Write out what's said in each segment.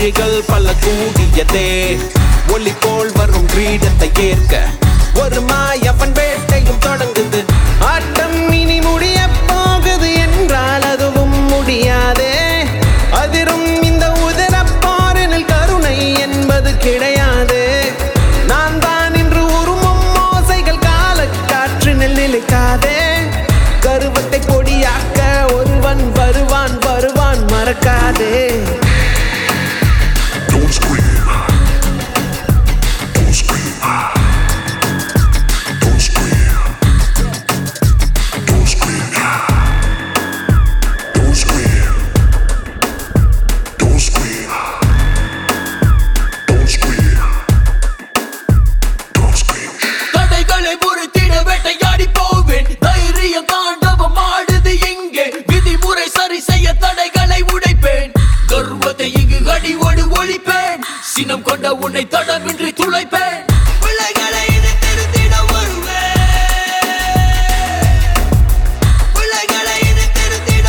விழிகள் பல கூடியதே ஒளி போல் வரும் கிரீடத்தை ஏற்க ஒரு மாயவன் வேட்டையும் தொடங்குது ஆட்டம் இனி முடிய போகுது என்றால் அதுவும் முடியாதே அதிரும் இந்த உதரப்பாரினில் கருணை என்பது கிடையாது நான் தான் இன்று உருமும் ஓசைகள் கால காற்றினில் நிலைக்காதே கருவத்தை பொடியாக்க ஒருவன் வருவான் வருவான் மறக்காதே Don't scream. Don't scream. Don't scream. Don't scream. Don't scream. Don't scream. Don't scream. Don't scream. தடைகளை முறித்திட வேட்டையாடி போவேன் தைரியம் தாண்டவம் ஆடுது இங்கே விதிமுறை சரி செய்ய தடைகளை உடைப்பேன் கர்வத்தை இங்கு அடிவோடு ஒழிப்பேன் சினம் கொண்ட உன்னை தடமின்றி துளைப்பேன் பிள்ளைகளை இனி திருத்திட வருவேன் பிள்ளைகளை இனி திருத்திட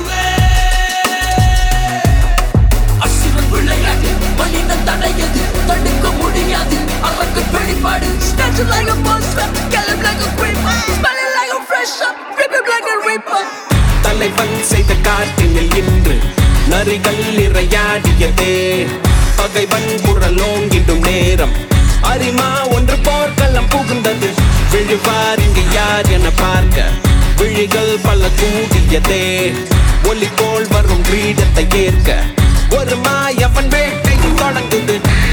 வருவேன் அசுரன் விளையாட்டு மனிதன் தடையது தடுக்க முடியாது அவருக்கு வெளிப்பாடு Snatch it like a monster, kill him like a creeper Smell it like a fresh up, rip him like a reaper தலைவன் செய்த காட்டினில் இன்று நரிகள் இறையாடியதே பகைவன் புறலோங்கிடும் நேரம் அரிமா ஒன்று போர்க்களம் புகுந்தது விழுவார் இங்கு யார் என பார்க்க விழிகள் பல கூடியதே ஒளி போல் வரும் கிரீடத்தை ஏற்க ஒரு மாயவன் வேட்டையும் தொடங்குது